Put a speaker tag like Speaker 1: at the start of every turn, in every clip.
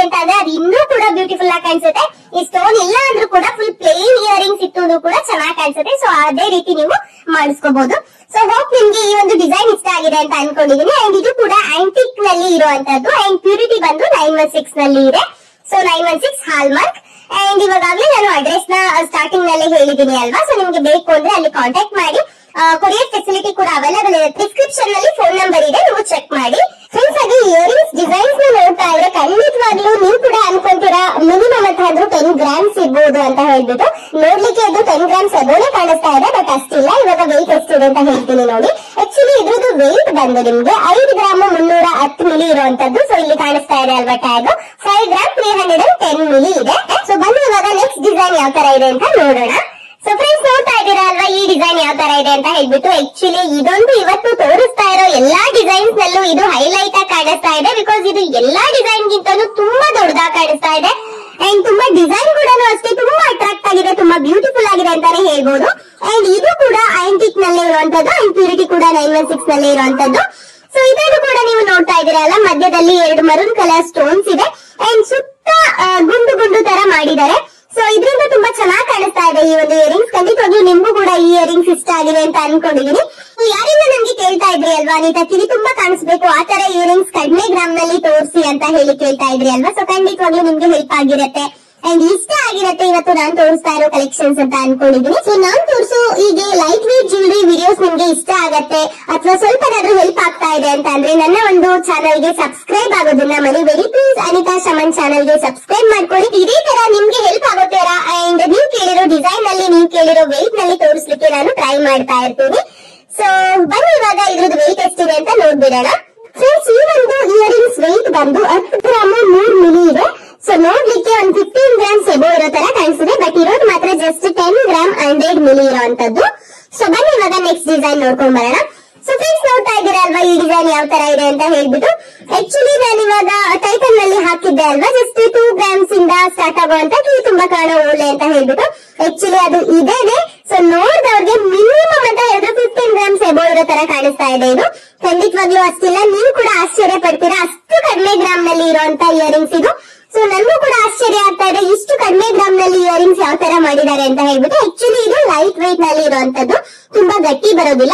Speaker 1: ಅಂತ ಅಂದ್ರೆ ಅದು ಇನ್ನೂ ಕೂಡ ಬ್ಯೂಟಿಫುಲ್ ಆಗಿ ಕಾಣಿಸುತ್ತೆ ಈ ಸ್ಟೋನ್ ಇಲ್ಲ ಅಂದ್ರೂ ಕೂಡ ಫುಲ್ ಪ್ಲೇನ್ ಇಯರಿಂಗ್ಸ್ ಇತ್ತು ಕೂಡ ಚೆನ್ನಾಗಿ ಕಾಣಿಸುತ್ತೆ ಸೊ ಅದೇ ರೀತಿ ನೀವು ಮಾಡಿಸ್ಕೋಬಹುದು ಸೊ ಹೋಪ್ ನಿಮ್ಗೆ ಈ ಒಂದು ಡಿಸೈನ್ ಇಷ್ಟ ಆಗಿದೆ ಅಂತ ಅನ್ಕೊಂಡಿದೀನಿ ಅಂಡ್ ಇದು ಕೂಡ ಆಂಟಿಕ್ ನಲ್ಲಿ ಇರುವಂತದ್ದು ಅಂಡ್ ಪ್ಯೂರಿಟಿ ಬಂದು ನೈನ್ ಒನ್ ಸಿಕ್ಸ್ ನಲ್ಲಿ ಇದೆ so nine one six hallmark and ಇವಾಗಲೇ ನಾನು ಅಡ್ರೆಸ್ ನ ಸ್ಟಾರ್ಟಿಂಗ್ ನಲ್ಲಿ ಹೇಳಿದೀನಿ ಅಲ್ವಾ ಸೊ ನಿಮ್ಗೆ ಬೇಕು ಅಂದ್ರೆ ಅಲ್ಲಿ ಕಾಂಟ್ಯಾಕ್ಟ್ ಮಾಡಿ ಕೊರಿಯರ್ ಫೆಸಿಲಿಟಿ ಕೂಡ ಅವೈಲೇಬಲ್ ಇರುತ್ತೆ ಡಿಸ್ಕ್ರಿಪ್ಷನ್ ನಲ್ಲಿ ಫೋನ್ ನಂಬರ್ ಇದೆ ನೀವು ಚೆಕ್ ಮಾಡಿ ಫ್ರೆಂಡ್ಸ್ ಹಾಗೆ ಇಯರಿಂಗ್ಸ್ ಡಿಸೈನ್ಸ್ ನ ನೋಡ್ತಾ ಇದ್ರೆ ಖಂಡಿತವಾಗ್ಲೂ ನೀವು ಕೂಡ ಅನ್ಕೊಂತೀರಾ ಮಿನಿಮಮ್ ಅಂತ ಅಂದ್ರೂ ಟೆನ್ ಗ್ರಾಮ್ಸ್ ಇರ್ಬೋದು ಅಂತ ಹೇಳ್ಬಿಟ್ಟು ನೋಡ್ಲಿಕ್ಕೆ ಅದು ಟೆನ್ ಗ್ರಾಮ್ಸ್ ಎಬೋನೆ ಕಾಣಿಸ್ತಾ ಇದೆ ಬಟ್ ಅಷ್ಟಿಲ್ಲ ಇವಾಗ ವೆಯ್ಟ್ ಎಷ್ಟಿದೆ ಅಂತ ಹೇಳ್ತೀನಿ ನೋಡಿ ಆಕ್ಚುಲಿ ಇದ್ರದ್ದು ವೆಯ್ಟ್ ಬಂದು ನಿಮ್ಗೆ ಐದು ಗ್ರಾಮ್ ಮುನ್ನೂರ ಹತ್ತು ಮಿಲಿ ಇರುವಂತದ್ದು ಸೊ ಇಲ್ಲಿ ಕಾಣಿಸ್ತಾ ಇದೆ ಅಲ್ವಾ tag five gram three hundred and ten milli ಇದೆ ಸೊ ಬನ್ನಿ ಇವಾಗ ನೆಕ್ಸ್ಟ್ ಡಿಸೈನ್ ಯಾವ ತರ ಇದೆ ಅಂತ ನೋಡೋಣ ಸೊ ಫ್ರೆಂಡ್ಸ್ ನೋಡ್ತಾ ಇದ್ದೀರಾ ಅಲ್ವಾ ಈ ಡಿಸೈನ್ ಯಾವ ತರ ಇದೆ ಅಂತ ಹೇಳ್ಬಿಟ್ಟು ಆಕ್ಚುಲಿ ಇದೊಂದು ಇವತ್ತು ತೋರಿಸ್ತಾ ಇರೋ ಎಲ್ಲಾ ಡಿಸೈನ್ಸ್ ನಲ್ಲೂ ಇದು ಹೈಲೈಟ್ ಆಗಿ ಕಾಣಿಸ್ತಾ ಇದೆ ಬಿಕಾಸ್ ಇದು ಎಲ್ಲಾ ಡಿಸೈನ್ ಗಿಂತನೂ ತುಂಬಾ ದೊಡ್ಡದಾಗಿ ಕಾಣಿಸ್ತಾ ಇದೆ ಅಂಡ್ ತುಂಬಾ ಡಿಸೈನ್ ಕೂಡ ಅಷ್ಟೇ ತುಂಬಾ ಅಟ್ರಾಕ್ಟ್ ಆಗಿದೆ ತುಂಬಾ ಬ್ಯೂಟಿಫುಲ್ ಆಗಿದೆ ಅಂತಾನೆ ಹೇಳ್ಬೋದು ಅಂಡ್ ಇದು ಕೂಡ ಆಂಟಿಕ್ ನಲ್ಲೇ ಇರುವಂತದ್ದು ಅಂಡ್ ಪ್ಯೂರಿಟಿ ಕೂಡ ನೈನ್ ಒನ್ ಸಿಕ್ಸ್ ನಲ್ಲೇ ಇರುವಂತದ್ದು ಸೊ ಇದನ್ನು ಕೂಡ ನೀವು ನೋಡ್ತಾ ಇದ್ದೀರಲ್ಲ ಮಧ್ಯದಲ್ಲಿ ಎರಡು ಮರೂನ್ ಕಲರ್ ಸ್ಟೋನ್ಸ್ ಇದೆ ಅಂಡ್ ಸುತ್ತ ಆ, ಗುಂಡು ಗುಂಡು ತರ ಮಾಡಿದ್ದಾರೆ ಸೊ ಇದರಿಂದ ತುಂಬಾ ಚೆನ್ನಾಗಿ ಕಾಣಿಸ್ತಾ ಇದೆ ಈ ಒಂದು ಇಯರಿಂಗ್ಸ್ ಖಂಡಿತವಾಗ್ಲೂ ನಿಮ್ಗೂ ಕೂಡ ಈ ಇಯರಿಂಗ್ಸ್ ಇಷ್ಟ ಆಗಿದೆ ಅಂತ ಅನ್ಕೊಂಡಿದೀನಿ So, ಯಾರಿಂದ ನಮ್ಗೆ ಕೇಳ್ತಾ ಇದ್ರಿ ಅಲ್ವಾ ಅನಿತಾ ಕಿವಿ ತುಂಬಾ ಕಾಣಿಸ್ಬೇಕು ಆ ತರ ಇಯರಿಂಗ್ಸ್ ಕಡಿಮೆ ಗ್ರಾಮ್ ನಲ್ಲಿ ತೋರಿಸಿ ಅಂತ ಹೇಳಿ ಕೇಳ್ತಾ ಇದ್ರಿ ಅಲ್ವಾ ಸೊ ಖಂಡಿತವಾಗ್ಲೂ ನಿಮ್ಗೆ ಹೆಲ್ಪ್ ಆಗಿರತ್ತೆ ಅಂಡ್ ಇಷ್ಟ ಆಗಿರತ್ತೆ ಇವತ್ತು ನಾನ್ ತೋರಿಸ್ತಾ ಇರೋ ಕಲೆಕ್ಷನ್ಸ್ ಅಂತ ಅನ್ಕೊಂಡಿದೀನಿ ಸೊ ನಾನ್ ತೋರಿಸೋ ಹೀಗೆ ಲೈಟ್ ವೇಟ್ ಜ್ಯುವೆಲರಿ ವಿಡಿಯೋಸ್ ನಿಮ್ಗೆ ಇಷ್ಟ ಆಗತ್ತೆ ಅಥವಾ ಸ್ವಲ್ಪನಾದ್ರೂ ಹೆಲ್ಪ್ ಆಗ್ತಾ ಇದೆ ಅಂತ ಅಂದ್ರೆ ನನ್ನ ಒಂದು ಚಾನಲ್ ಗೆ ಸಬ್ಸ್ಕ್ರೈಬ್ ಆಗೋದನ್ನ ಮರಿಬೇಡಿ ಪ್ಲೀಸ್ ಅನಿತಾ ಶಮನ್ ಚಾನಲ್ ಗೆ ಸಬ್ಸ್ಕ್ರೈಬ್ ಮಾಡ್ಕೊಳ್ಳಿ ಇದೇ ತರ ನಿಮ್ಗೆ ಹೆಲ್ಪ್ ಆಗೋ ತರ ಅಂಡ್ ನೀವು ಕೇಳಿರೋ ಡಿಸೈನ್ ನಲ್ಲಿ ನೀವು ಕೇಳಿರೋ ವೆಯ್ಟ್ ನಲ್ಲಿ ತೋರಿಸ್ಲಿಕ್ಕೆ ನಾನು ಟ್ರೈ ಮಾಡ್ತಾ ಇರ್ತೀನಿ ಸೊ ಬನ್ನಿ ಇವಾಗ ಇದ್ರದ್ದು ವೆಯ್ಟ್ ಎಷ್ಟಿದೆ ಅಂತ ನೋಡ್ಬಿಡೋಣ ಫ್ರೆಂಡ್ಸ್ ಈ ಒಂದು ಇಯರಿಂಗ್ಸ್ ವೆಯ್ಟ್ ಬಂದು ಹತ್ತು ಗ್ರಾಮ್ ಮೂರ್ ಮಿಲಿ ಇದೆ ಸೊ ನೋಡ್ಲಿಕ್ಕೆ ಒಂದು ಫಿಫ್ಟೀನ್ ಗ್ರಾಮ್ಸ್ ಎಬೋ ಇರೋ ತರ ಕಾಣಿಸ್ತಿದೆ ಬಟ್ ಇರೋದು ಮಾತ್ರ just ten gram hundred milli ಇರೋಂತದ್ದು ಸೊ ಬನ್ನಿ ಇವಾಗ ನೆಕ್ಸ್ಟ್ ಡಿಸೈನ್ ನೋಡ್ಕೊಂಡ್ ಬರೋಣ ಸೊ ಫ್ರೆಂಡ್ಸ್ ನೋಡ್ತಾ ಇದ್ದೀರಾ ಅಲ್ವಾ ಈ ಡಿಸೈನ್ ಯಾವ ತರ ಇದೆ ಅಂತ ಹೇಳ್ಬಿಟ್ಟು ಆಕ್ಚುಲಿ ನಾನು ಇವಾಗ ಟೈಟಲ್ ನಲ್ಲಿ ಹಾಕಿದ್ದೆ ಅಲ್ವಾ ಜಸ್ಟ್ ಟೂ ಗ್ರಾಮ್ಸ್ ಇಂದ ಸ್ಟಾರ್ಟ್ ಆಗುವಂತ ಕಿವಿ ತುಂಬಾ ಕಾಣೋ ಓಲೆ ಅಂತ ಹೇಳ್ಬಿಟ್ಟು ಆಕ್ಚುಲಿ ಅದು ಇದೇನೆ ಸೊ ನೋಡಿದವ್ರಿಗೆ ಮಿನಿಮಮ್ ಅಂತ ಹೇಳಿದ್ರೆ ಫಿಫ್ಟೀನ್ ಗ್ರಾಮ್ಸ್ ಎಬೋ ಇರೋ ತರ ಕಾಣಿಸ್ತಾ ಇದೆ ಇದು ಖಂಡಿತವಾಗ್ಲೂ ಅಷ್ಟಿಲ್ಲ ನೀವು ಕೂಡ ಆಶ್ಚರ್ಯ ಪಡ್ತೀರಾ ಅಷ್ಟು ಕಡಿಮೆ ಗ್ರಾಮ್ ನಲ್ಲಿ ಇರುವಂತ ಇಯರಿಂಗ್ಸ್ ಇದು ಸೊ ನನಗೂ ಕೂಡ ಆಶ್ಚರ್ಯ ಆಗ್ತಾ ಇದೆ ಇಷ್ಟು ಕಡಿಮೆ ಗ್ರಾಮ್ ನಲ್ಲಿ ಇಯರಿಂಗ್ಸ್ ಯಾವ ತರ ಮಾಡಿದ್ದಾರೆ ಅಂತ ಹೇಳ್ಬಿಟ್ಟು ಆಕ್ಚುಲಿ ಇದು ಲೈಟ್ weight ನಲ್ಲಿ ಇರುವಂತದ್ದು ತುಂಬಾ ಗಟ್ಟಿ ಬರೋದಿಲ್ಲ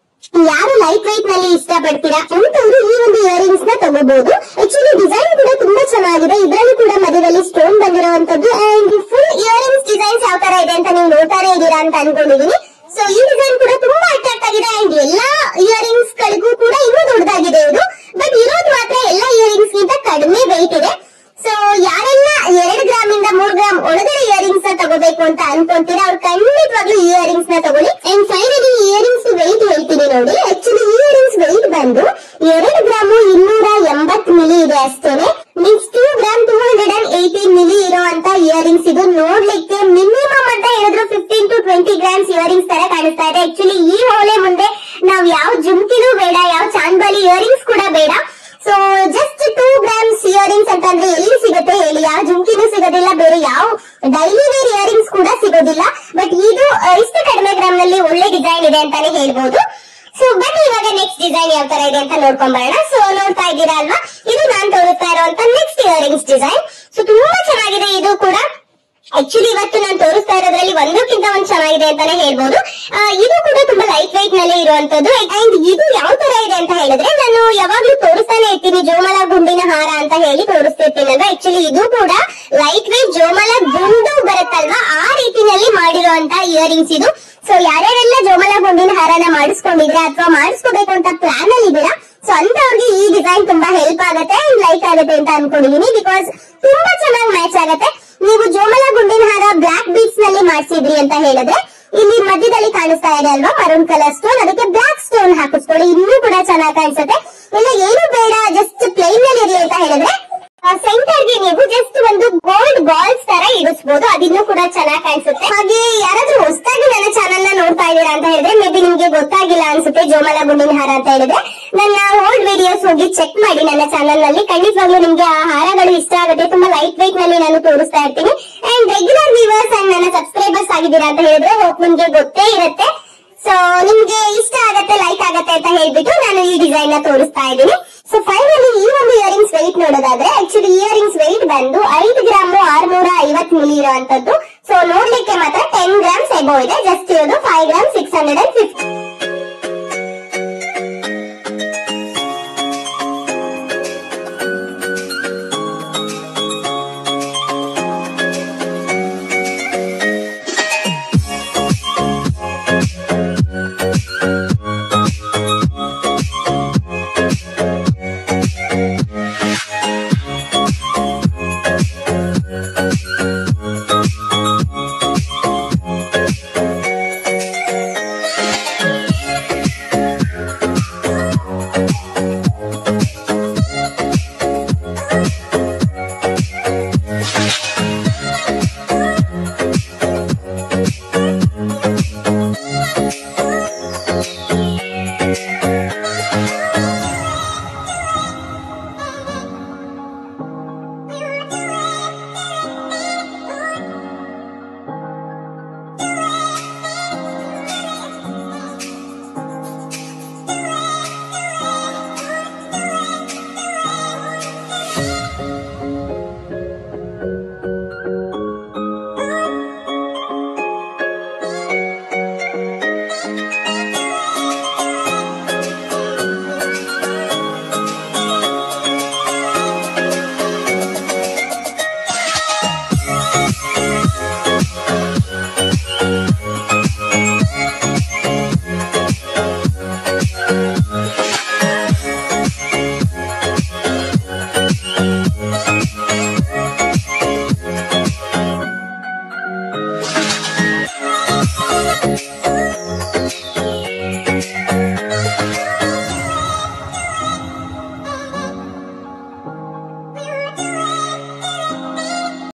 Speaker 1: ಯಾರು ಲೈಟ್ weight ನಲ್ಲಿ ಇಷ್ಟಪಡ್ತೀರಾ ಅಂತಂದ್ರೆ ಈ ಒಂದು ಇಯರಿಂಗ್ಸ್ ನ ತಗೋಬಹುದು ಆಕ್ಚುಲಿ ಡಿಸೈನ್ ಕೂಡ ತುಂಬಾ ಚೆನ್ನಾಗಿದೆ ಇದರಲ್ಲಿ ಕೂಡ ಮಧ್ಯದಲ್ಲಿ ಸ್ಟೋನ್ ಬಂದಿರುವಂತದ್ದು ಅಂಡ್ ಫುಲ್ ಇಯರಿಂಗ್ಸ್ ಡಿಸೈನ್ಸ್ ಯಾವ ತರ ಇದೆ ಅಂತ ನೀವು ನೋಡ್ತಾನೆ ಇದ್ದೀರಾ ಅಂತ ಅನ್ಕೊಂಡಿದೀನಿ ಸೊ ಈ ಡಿಸೈನ್ ಕೂಡ ತುಂಬಾ ಅಟ್ರಾಕ್ಟ್ ಆಗಿದೆ ಅಂಡ್ ಎಲ್ಲಾ ಇಯರಿಂಗ್ಸ್ ಗಳಿಗೂ ಕೂಡ ಇನ್ನೂ ದೊಡ್ಡದಾಗಿದೆ ಇದು ಬಟ್ ಇರೋದು ಮಾತ್ರ ಎಲ್ಲಾ ಇಯರಿಂಗ್ಸ್ ಗಿಂತ ಕಡಿಮೆ ವೆಯ್ಟ್ ಇದೆ ಸೊ ಯಾರೆಲ್ಲ ಎರಡು ಗ್ರಾಮ್ ಇಂದ ಮೂರ್ ಗ್ರಾಮ್ ಒಳಗಡೆ ಇಯರಿಂಗ್ಸ್ ನ ತಗೋಬೇಕು ಅಂತ ಅನ್ಕೊಂತೀರಾ ಅವ್ರು ಖಂಡಿತವಾಗ್ಲೂ ಇಯರಿಂಗ್ಸ್ ನ ತಗೊಳ್ಳಿ ಅಂಡ್ ಫೈನಲಿ ಇಯರಿಂಗ್ಸ್ ವೆಯ್ಟ್ ಹೇಳ್ತೀನಿ ನೋಡಿ ಆಕ್ಚುಲಿ ಇಯರಿಂಗ್ಸ್ ವೆಯ್ಟ್ ಬಂದು ಎರಡು ಗ್ರಾಮು ಇನ್ನೂರ ಎಂಬತ್ ಮಿಲಿ ಇದೆ ಅಷ್ಟೇನೆ means two gram two hundred and eighteen milli ಇರುವಂತ ಇಯರಿಂಗ್ಸ್ ಇದು ನೋಡ್ಲಿಕ್ಕೆ ಮಿನಿಮಮ್ ಅಂತ ಹೇಳಿದ್ರು fifteen to twenty grams earrings ತರ ಕಾಣಿಸ್ತಾ ಇದೆ ಆಕ್ಚುಲಿ ಈ ಓಲೆ ಮುಂದೆ ನಾವ್ ಯಾವ ಜುಮ್ಕಿನೂ ಬೇಡ ಯಾವ ಚಾಂದ್ಬಾಲಿ ಇಯರಿಂಗ್ಸ್ ಕೂಡ ಬೇಡ so just two grams earrings ಅಂತಂದ್ರೆ ಎಲ್ಲಿ ಸಿಗುತ್ತೆ ಹೇಳಿ ಯಾವ ಜುಮ್ಕಿನೂ ಸಿಗೋದಿಲ್ಲ ಬೇರೆ ಯಾವ ಡೈಲಿ ವೇರ್ ಇಯರಿಂಗ್ಸ್ ಕೂಡ ಸಿಗೋದಿಲ್ಲ ಬಟ್ ಇದು ಆ, ಇಷ್ಟು ಕಡಿಮೆ ಗ್ರಾಮ್ ನಲ್ಲಿ ಒಳ್ಳೆ ಡಿಸೈನ್ ಇದೆ ಅಂತಾನೆ ಹೇಳ್ಬೋದು ಸೊ ಬನ್ನಿ ಇವಾಗ ನೆಕ್ಸ್ಟ್ ಡಿಸೈನ್ ಯಾವ ತರ ಇದೆ ಅಂತ ನೋಡ್ಕೊಂಡ್ ಬರೋಣ ಸೊ ನೋಡ್ತಾ ಇದ್ದೀರಾ ಅಲ್ವಾ ಇದು ನಾನ್ ತೋರಿಸ್ತಾ ಇರುವಂತ ನೆಕ್ಸ್ಟ್ ಇಯರಿಂಗ್ಸ್ ಡಿಸೈನ್ ಸೊ ತುಂಬಾ ಚೆನ್ನಾಗಿದೆ ಇದು ಕೂಡ ಆಕ್ಚುಲಿ ಇವತ್ತು ನಾನು ತೋರಿಸ್ತಾ ಇರೋದ್ರಲ್ಲಿ ಒಂದಕ್ಕಿಂತ ಒಂದ್ ಚೆನ್ನಾಗಿದೆ ಅಂತಾನೆ ಹೇಳ್ಬೋದು ಆ, ಇದು ಕೂಡ ತುಂಬಾ ಲೈಟ್ weight ನಲ್ಲಿ ಇರುವಂತದ್ದು ಅಂಡ್ ಇದು ಯಾವ ತರ ಇದೆ ಅಂತ ಹೇಳಿದ್ರೆ ನಾನು ಯಾವಾಗ್ಲೂ ತೋರಿಸ್ತಾನೆ ಇರ್ತೀನಿ ಜೋಮಲ ಗುಂಡಿನ ಹಾರ ಅಂತ ಹೇಳಿ ತೋರಿಸ್ತಿರ್ತೀನಲ್ವಾ ಆಕ್ಚುಲಿ ಇದು ಕೂಡ ಲೈಟ್ weight ಜೋಮಲ ಗುಂಡು ಬರುತ್ತಲ್ವಾ ಆ ರೀತಿನಲ್ಲಿ ಮಾಡಿರುವಂತ ಇಯರಿಂಗ್ಸ್ ಇದು ಸೊ ಯಾರ್ಯಾರೆಲ್ಲ ಜೋಮಲ ಗುಂಡಿನ ಹಾರನ ಮಾಡಿಸ್ಕೊಂಡಿದ್ರೆ ಅಥವಾ ಮಾಡಿಸ್ಕೋಬೇಕು ಅಂತ ಪ್ಲಾನ್ ಅಲ್ಲಿ ಇದ್ದೀರಾ ಸೊ ಅಂತವ್ರಿಗೆ ಈ ಡಿಸೈನ್ ತುಂಬಾ ಹೆಲ್ಪ್ ಆಗುತ್ತೆ ಅಂಡ್ ಲೈಕ್ ಆಗುತ್ತೆ ಅಂತ ಅನ್ಕೊಂಡಿದೀನಿ ಬಿಕಾಸ್ ತುಂಬಾ ಚೆನ್ನಾಗಿ ಮ್ಯಾಚ್ ಆಗುತ್ತೆ ನೀವು ಜೋಮಲ ಗುಂಡಿನ ಹಾರ ಬ್ಲಾಕ್ ಬೀಟ್ಸ್ ನಲ್ಲಿ ಮಾಡಿಸಿದ್ರಿ ಅಂತ ಹೇಳಿದ್ರೆ ಇಲ್ಲಿ ಮಧ್ಯದಲ್ಲಿ ಕಾಣಿಸ್ತಾ ಇದೆ ಅಲ್ವಾ ಮರೂನ್ ಕಲರ್ ಸ್ಟೋನ್ ಅದಕ್ಕೆ ಬ್ಲಾಕ್ ಸ್ಟೋನ್ ಹಾಕಿಸ್ಕೊಳ್ಳಿ ಇನ್ನೂ ಕೂಡ ಚೆನ್ನಾಗಿ ಕಾಣಿಸುತ್ತೆ ಇಲ್ಲ ಏನು ಬೇಡ ಜಸ್ಟ್ ಪ್ಲೈನ್ ನಲ್ಲಿ ಇರ್ಲಿ ಅಂತ ಹೇಳಿದ್ರೆ ಸೆಂಟರ್ ಗೆ ನೀವು ಜಸ್ಟ್ ಒಂದು ಗೋಲ್ಡ್ ಬಾಲ್ಸ್ ತರ ಇಡಿಸಬಹುದು ಅದಿನ್ನೂ ಕೂಡ ಚೆನ್ನಾಗಿ ಕಾಣಿಸುತ್ತೆ ಹಾಗೆ ಯಾರಾದ್ರೂ ಹೊಸದಾಗಿ ನನ್ನ ಚಾನಲ್ ನ ನೋಡ್ತಾ ಇದ್ದೀರಾ ಅಂತ ಹೇಳಿದ್ರೆ ಮೇ ಬಿ ನಿಮ್ಗೆ ಗೊತ್ತಾಗಿಲ್ಲ ಅನ್ಸುತ್ತೆ ಜೋಮಲ ಗುಂಡಿನ ಹಾರ ಅಂತ ಹೇಳಿದ್ರೆ ನನ್ನ ಓಲ್ಡ್ ವಿಡಿಯೋಸ್ ಹೋಗಿ ಚೆಕ್ ಮಾಡಿ ನನ್ನ ಚಾನಲ್ ನಲ್ಲಿ ಖಂಡಿತವಾಗ್ಲೂ ನಿಮ್ಗೆ ಆ ಹಾರಗಳು ಇಷ್ಟ ಆಗುತ್ತೆ ತುಂಬಾ ಲೈಟ್ weight ನಲ್ಲಿ ನಾನು ತೋರಿಸ್ತಾ ಇರ್ತೀನಿ ಅಂಡ್ ರೆಗ್ಯುಲರ್ ವ್ಯೂವರ್ಸ್ ಅಂಡ್ ನನ್ನ ಸಬ್ಸ್ಕ್ರೈಬರ್ಸ್ ಆಗಿದ್ದೀರಾ ಅಂತ ಹೇಳಿದ್ರೆ ಹೋಪ್ ನಿಮ್ಗೆ ಗೊತ್ತೇ ಇರುತ್ತೆ ಸೊ ನಿಮ್ಗೆ ಇಷ್ಟ ಆಗತ್ತೆ ಲೈಕ್ ಆಗತ್ತೆ ಅಂತ ಹೇಳ್ಬಿಟ್ಟು ನಾನು ಈ ಡಿಸೈನ್ ನ ತೋರಿಸ್ತಾ ಇದ್ದೀನಿ ಸೊ ಫೈನಲಿ ಈ ಒಂದು ಇಯರಿಂಗ್ಸ್ ವೆಯ್ಟ್ ನೋಡೋದಾದ್ರೆ ಆಕ್ಚುಲಿ ಇಯರಿಂಗ್ಸ್ ವೆಯ್ಟ್ ಬಂದು ಐದು ಗ್ರಾಮ್ ಆರ್ನೂರ ಐವತ್ ಮಿಲಿ ಇರುವಂತದ್ದು ಸೊ ನೋಡ್ಲಿಕ್ಕೆ ಮಾತ್ರ ಟೆನ್ ಗ್ರಾಮ್ಸ್ ಎಬೋ ಇದೆ ಜಸ್ಟ್ ಇರೋದು ಫೈವ್